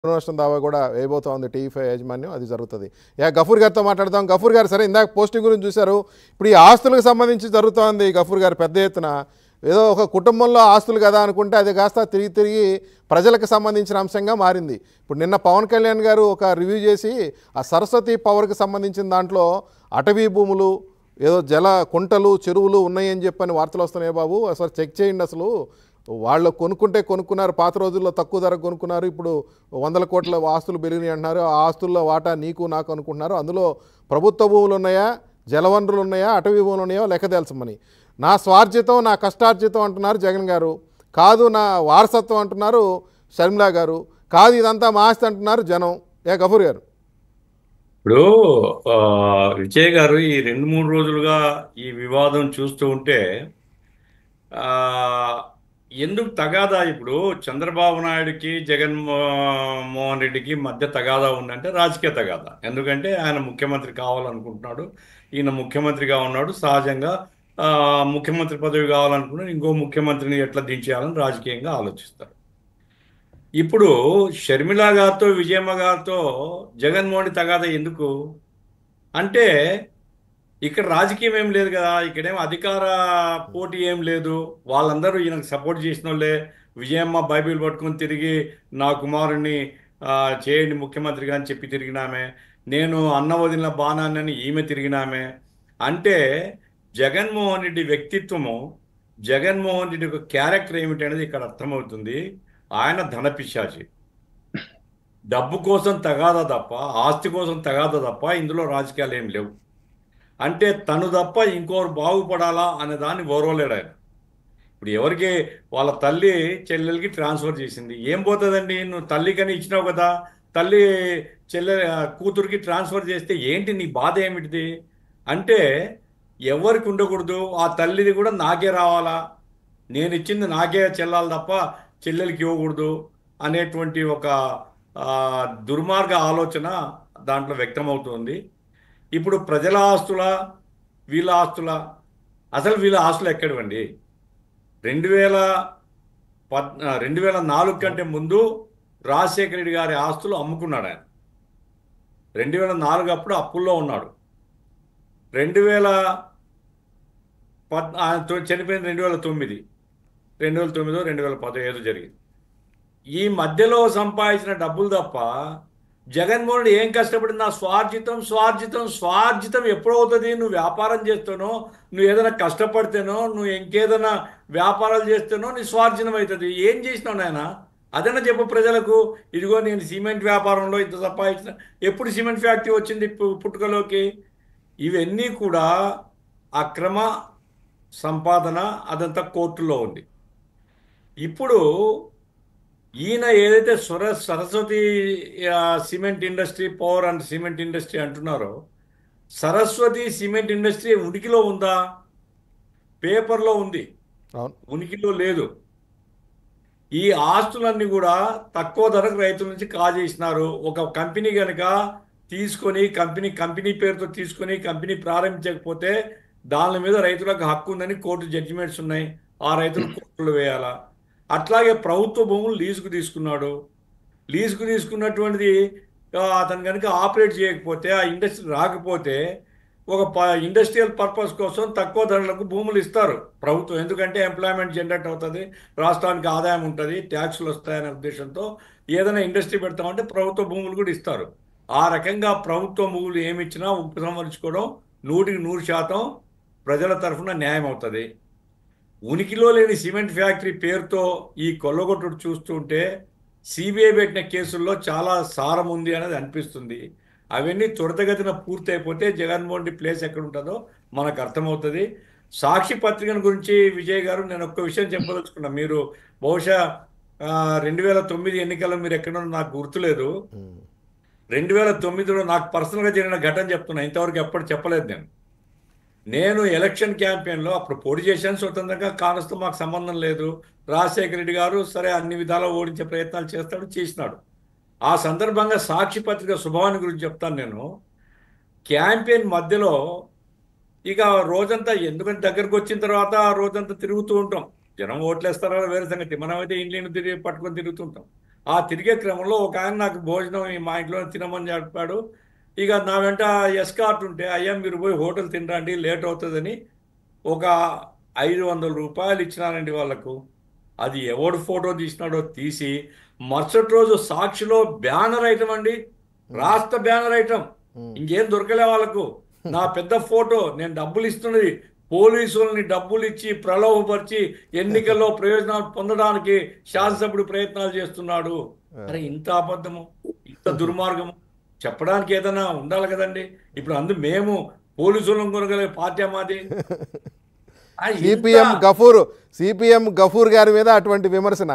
నష్టం దావా కూడా వేయబోతోంది టీవీ ఫైవ్ యాజమాన్యం అది జరుగుతుంది యా గఫూర్ గారితో మాట్లాడదాం గఫూర్ గారు సరే ఇందాక పోస్టింగ్ గురించి చూశారు ఇప్పుడు ఈ ఆస్తులకు సంబంధించి జరుగుతోంది గఫూర్ గారు పెద్ద ఎత్తున ఏదో ఒక కుటుంబంలో ఆస్తులు కదా అనుకుంటే అది కాస్త తిరిగి తిరిగి ప్రజలకు సంబంధించిన అంశంగా మారింది ఇప్పుడు నిన్న పవన్ కళ్యాణ్ గారు ఒక రివ్యూ చేసి ఆ సరస్వతి పవర్కి సంబంధించిన దాంట్లో అటవీ భూములు ఏదో జల కుంటలు చెరువులు ఉన్నాయని చెప్పని వార్తలు వస్తున్నాయి బాబు అసలు చెక్ చేయండి అసలు వాళ్ళు కొనుక్కుంటే కొనుక్కున్నారు పాత రోజుల్లో తక్కువ ధర కొనుక్కున్నారు ఇప్పుడు వందల కోట్ల ఆస్తులు పెరిగినాయి అంటున్నారు ఆ ఆస్తుల్లో వాటా నీకు నాకు అనుకుంటున్నారు అందులో ప్రభుత్వ భూములు ఉన్నాయా జలవనరులు ఉన్నాయా అటవీ భూములు ఉన్నాయో లెక్క తెలుసమని నా స్వార్జితం నా కష్టార్జితం అంటున్నారు జగన్ గారు కాదు నా వారసత్వం అంటున్నారు షర్మిలా గారు కాదు ఇదంతా మా ఆస్తి అంటున్నారు జనం ఏ గఫూర్ గారు ఇప్పుడు ఆ, విజయ్ గారు ఈ రెండు మూడు రోజులుగా ఈ వివాదం చూస్తూ ఉంటే ఆ, ఎందుకు తగాదా ఇప్పుడు చంద్రబాబు నాయుడుకి జగన్ మో- మోహన్ రెడ్డికి మధ్య తగాదా ఉందంటే రాజకీయ తగాదా ఎందుకంటే ఆయన ముఖ్యమంత్రి కావాలనుకుంటున్నాడు ఈయన ముఖ్యమంత్రిగా ఉన్నాడు సహజంగా ఆ, ముఖ్యమంత్రి పదవి కావాలనుకున్నాడు ఇంకో ముఖ్యమంత్రిని ఎట్లా దించేయాలని రాజకీయంగా ఆలోచిస్తారు ఇప్పుడు షర్మిల గారితో విజయమ్మ గారితో జగన్మోహన్ రెడ్డి తగాదా ఎందుకు అంటే ఇక్కడ రాజకీయం ఏం లేదు కదా ఇక్కడేం అధికార పోటీ ఏం లేదు వాళ్ళందరూ ఈయనకు సపోర్ట్ చేసిన వాళ్ళే విజయమ్మ బైబిల్ పట్టుకొని తిరిగి నా కుమారుణ్ణి ఆ, చేయండి ముఖ్యమంత్రిగా అని చెప్పి తిరిగినామే నేను అన్న వదిలిన బాణాన్ని ఈమె తిరిగినామే అంటే జగన్మోహన్ రెడ్డి వ్యక్తిత్వము జగన్మోహన్ రెడ్డి యొక్క క్యారెక్టర్ ఏమిటి అనేది ఇక్కడ అర్థమవుతుంది ఆయన ధనపిశాచి డబ్బు కోసం తగాదా తప్ప ఆస్తి కోసం తగాదా తప్ప ఇందులో రాజకీయాలు ఏం లేవు అంటే తను తప్ప ఇంకోరు బాగుపడాలా అనే దాన్ని ఓర్వలేడు ఆయన ఇప్పుడు ఎవరికి వాళ్ళ తల్లి చెల్లెలకి ట్రాన్స్ఫర్ చేసింది ఏం పోతుందండి నువ్వు తల్లికని ఇచ్చినావు కదా తల్లి చెల్లె ఆ, కూతురికి ట్రాన్స్ఫర్ చేస్తే ఏంటి నీ బాధ ఏమిటిది అంటే ఎవరికి ఉండకూడదు ఆ తల్లిది కూడా నాకే రావాలా నేను ఇచ్చింది నాకే చెల్లాలి తప్ప చెల్లెలకి ఇవ్వకూడదు అనేటువంటి ఒక ఆ, దుర్మార్గ ఆలోచన దాంట్లో వ్యక్తమవుతుంది ఇప్పుడు ప్రజల ఆస్తుల వీళ్ళ ఆస్తుల అసలు వీళ్ళ ఆస్తులు ఎక్కడివండి రెండు వేల పద్ రెండు వేల నాలుగు కంటే ముందు రాజశేఖర రెడ్డి గారి ఆస్తులు అమ్ముకున్నాడు ఆయన రెండు వేల నాలుగు అప్పుడు అప్పుల్లో ఉన్నాడు రెండు వేల పద్ ఆయన తొ- చనిపోయింది రెండు వేల తొమ్మిది రెండు వేల తొమ్మిదో రెండు వేల పదిహేడు జరిగింది ఈ మధ్యలో సంపాదించిన డబ్బులు తప్ప జగన్మోహన్ రెడ్డి ఏం కష్టపడి నా స్వార్జితం స్వార్జితం స్వార్జితం ఎప్పుడవుతుంది నువ్వు వ్యాపారం చేస్తానో నువ్వు ఏదైనా కష్టపడితేనో నువ్వు ఇంకేదైనా వ్యాపారాలు చేస్తేనో నీ స్వార్జనం అవుతుంది ఏం చేసినావు నాయన అదన్నా చెప్పు ప్రజలకు ఇదిగో నేను సిమెంట్ వ్యాపారంలో ఇంత సంపాదించిన ఎప్పుడు సిమెంట్ ఫ్యాక్టరీ వచ్చింది పు- పుట్టుకలోకి ఇవన్నీ కూడా అక్రమ సంపాదన అదంతా కోర్టులో ఉంది ఇప్పుడు ఈయన ఏదైతే స్వర సరస్వతి ఆ, cement industry power and cement industry అంటున్నారో సరస్వతి సిమెంట్ ఇండస్ట్రీ ఉనికిలో ఉందా పేపర్లో ఉంది అవును ఉనికిలో లేదు ఈ ఆస్తులన్నీ కూడా తక్కువ ధరకు రైతుల నుంచి కాజేసినారు ఒక కంపెనీ కనుక తీసుకొని కంపెనీ కంపెనీ పేరుతో తీసుకొని కంపెనీ ప్రారంభించకపోతే దాని మీద రైతులకు హక్కు ఉందని కోర్టు జడ్జిమెంట్స్ ఉన్నాయి ఆ రైతులు కోర్టులు వేయాలా అట్లాగే ప్రభుత్వ భూములు లీజుకు తీసుకున్నాడు లీజుకు తీసుకున్నటువంటిది ఆ, అతను కనుక ఆపరేట్ చేయకపోతే ఆ ఇండస్ట్రీ రాకపోతే ఒక ప ఇండస్ట్రియల్ పర్పస్ కోసం తక్కువ ధరలకు భూములు ఇస్తారు ప్రభుత్వం ఎందుకంటే ఎంప్లాయ్మెంట్ జనరేట్ అవుతుంది రాష్ట్రానికి ఆదాయం ఉంటుంది ట్యాక్స్లు వస్తాయనే ఉద్దేశంతో ఏదైనా ఇండస్ట్రీ పెడతామంటే ప్రభుత్వ భూములు కూడా ఇస్తారు ఆ రకంగా ప్రభుత్వ భూములు ఏమి ఇచ్చినా ఉపసంహరించుకోవడం నూటికి నూరు శాతం ప్రజల తరఫున న్యాయం అవుతుంది ఉనికిలో లేని సిమెంట్ ఫ్యాక్టరీ పేరుతో ఈ కొల్లగొట్టుడు చూస్తుంటే సిబిఐ పెట్టిన కేసుల్లో చాలా సారం ఉంది అనేది అనిపిస్తుంది అవన్నీ త్వరితగతిన పూర్తి అయిపోతే జగన్మోహన్ రెడ్డి ప్లేస్ ఎక్కడ ఉంటుందో మనకు అర్థమవుతుంది సాక్షి పత్రికను గురించి విజయ్ గారు నేను ఒక్క విషయం చెప్పదలుచుకున్నా మీరు బహుశా రెండు వేల తొమ్మిది ఎన్నికల్లో మీరు ఎక్కడో నాకు గుర్తులేదు ఉమ్. రెండు వేల తొమ్మిదిలో నాకు పర్సనల్గా జరిగిన ఘటన చెప్తున్నా ఇంతవరకు ఎప్పుడు చెప్పలేదు నేను నేను ఎలక్షన్ క్యాంపెయిన్లో అప్పుడు పోటీ చేశాను స్వతంత్రంగా కాంగ్రెస్తో మాకు సంబంధం లేదు రాజశేఖర రెడ్డి గారు సరే అన్ని విధాలా ఓడించే ప్రయత్నాలు చేస్తాడు చేసినాడు ఆ సందర్భంగా సాక్షి పత్రిక శుభాన్ని గురించి చెప్తాను నేను క్యాంపెయిన్ మధ్యలో ఇక రోజంతా ఎందుకంటే దగ్గరకు వచ్చిన తర్వాత ఆ రోజంతా తిరుగుతూ ఉంటాం జనం ఓట్లేస్తారో వేరే సంగతి మనమైతే ఇండ్లను తిరిగి పట్టుకొని తిరుగుతుంటాం ఆ తిరిగే క్రమంలో ఒక ఆయన నాకు భోజనం ఈ మా ఇంట్లో తినమని చెప్పాడు ఇక నా వెంట ఎస్కార్ట్ ఉంటే అయ్యా మీరు పోయి హోటల్ తినరండి లేట్ అవుతుందని ఒక ఐదు వందల రూపాయలు ఇచ్చినానండి వాళ్ళకు అది ఎవడు ఫోటో తీసినాడో తీసి మరుసటి రోజు సాక్షిలో బ్యానర్ ఐటమ్ అండి రాష్ట్ర బ్యానర్ ఐటమ్ ఇంకేం దొరకలే వాళ్ళకు నా పెద్ద ఫోటో నేను డబ్బులు ఇస్తున్నది పోలీసులని డబ్బులు ఇచ్చి ప్రలోభపరిచి ఎన్నికల్లో ప్రయోజనాలు పొందడానికి శాసనసభ్యుడు ప్రయత్నాలు చేస్తున్నాడు అరే ఇంత అబద్ధము ఇంత దుర్మార్గము చెప్పడానికి ఏదైనా ఉండాలి కదండి ఇప్పుడు అందు మేము పోలీసులను కొనగలే పార్టీ మాది ఆ, ఇంత- సిపిఎం గఫూర్ సిపిఎం గఫూర్ గారి మీద అటువంటి విమర్శన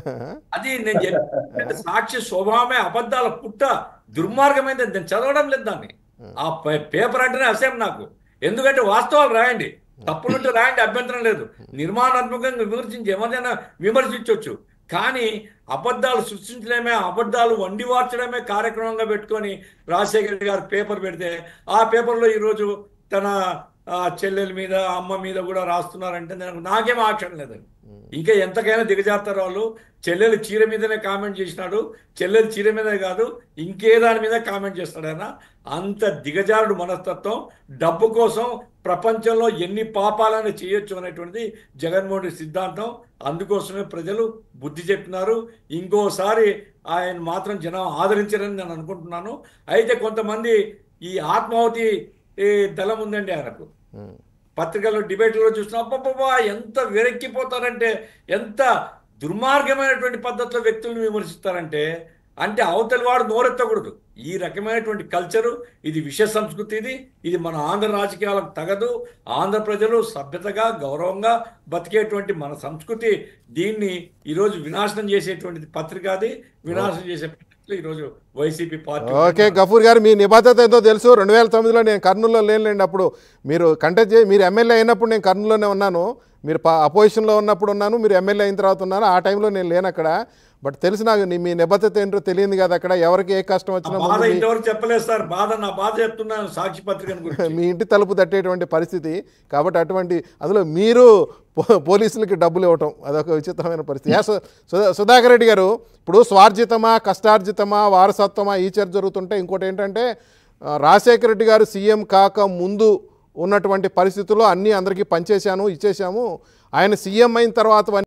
అది నేను చెప్పిన సాక్షి స్వభావమే అబద్ధాల పుట్ట దుర్మార్గమైంది నేను చదవడం లేదు దాన్ని ఆ పే- పేపర్ అంటేనే అసేం నాకు ఎందుకంటే వాస్తవాలు రాయండి తప్పులుంటే రాయండి అభ్యంతరం లేదు నిర్మాణాత్మకంగా విమర్శించి ఎవరైనా విమర్శించవచ్చు కానీ అబద్ధాలు సృష్టించడమే అబద్ధాలు వండి వార్చడమే కార్యక్రమంగా పెట్టుకొని రాజశేఖర రెడ్డి గారు పేపర్ పెడితే ఆ పేపర్లో ఈరోజు తన ఆ, చెల్లెల మీద అమ్మ మీద కూడా రాస్తున్నారంటే నాకు నాకేం ఆక్షణ లేదండి ఇంకా ఎంతకైనా దిగజారుతారు వాళ్ళు చెల్లెలు చీర మీదనే కామెంట్ చేసినాడు చెల్లెలు చీర మీదే కాదు ఇంకే దాని మీద కామెంట్ చేస్తాడు ఆయన అంత దిగజారుడు మనస్తత్వం డబ్బు కోసం ప్రపంచంలో ఎన్ని పాపాలను చేయొచ్చు అనేటువంటిది జగన్మోహన్ రెడ్డి సిద్ధాంతం అందుకోసమే ప్రజలు బుద్ధి చెప్పినారు ఇంకోసారి ఆయన మాత్రం జనం ఆదరించారని నేను అనుకుంటున్నాను అయితే కొంతమంది ఈ ఆత్మాహుతి ఈ దళం ఉందండి ఆయనకు పత్రికల్లో డిబేట్లో చూసినా అబ్బబ్బబ్బా ఎంత వెరెక్కిపోతారంటే ఎంత దుర్మార్గమైనటువంటి పద్ధతిలో వ్యక్తులను విమర్శిస్తారంటే అంటే అవతలి వాడు నోరెత్తకూడదు ఈ రకమైనటువంటి కల్చరు ఇది విష సంస్కృతి ఇది ఇది మన ఆంధ్ర రాజకీయాలకు తగదు ఆంధ్ర ప్రజలు సభ్యతగా గౌరవంగా బతికేటువంటి మన సంస్కృతి దీన్ని ఈరోజు వినాశనం చేసేటువంటి పత్రిక అది వినాశనం చేసే పత్రికలు ఈరోజు వైసీపీ పార్టీ ఓకే గఫూర్ గారు మీ నిబద్ధత ఏంటో తెలుసు రెండు వేల తొమ్మిదిలో నేను కర్నూలులో లేనులేండి అప్పుడు మీరు కంటెస్ట్ చే మీరు ఎమ్మెల్యే అయినప్పుడు నేను కర్నూలులోనే ఉన్నాను మీరు అపోజిషన్లో ఉన్నప్పుడు ఉన్నాను మీరు ఎమ్మెల్యే అయిన తర్వాత ఉన్నారు ఆ టైంలో నేను లేను అక్కడ బట్ తెలిసి నాకు నీ- మీ నిబద్ధత ఏంటో తెలియదు కదా అక్కడ ఎవరికి ఏ కష్టం ఆ వచ్చినా బాధ ముందు మీ- ఇంతవరకు చెప్పలేదు సార్ బాధ నా బాధ చెప్తున్నాను సాక్షి పత్రికను గురించి మీ ఇంటి తలుపు తట్టేటువంటి పరిస్థితి కాబట్టి అటువంటి అందులో మీరు పో- పోలీసులకి డబ్బులు ఇవ్వటం అదొక విచిత్రమైన పరిస్థితి యా, సు- సుధా- సుధాకర్ రెడ్డి గారు ఇప్పుడు స్వార్జితమా కష్టార్జితమా వారసత్వమా ఈ చర్చ జరుగుతుంటే ఇంకోటి ఏంటంటే ఆ, రాజశేఖర రెడ్డి గారు సీఎం కాక ముందు ఉన్నటువంటి పరిస్థితుల్లో అన్నీ అందరికీ పనిచేశాను ఇచ్చేశాము ఆయన సీఎం అయిన తర్వాత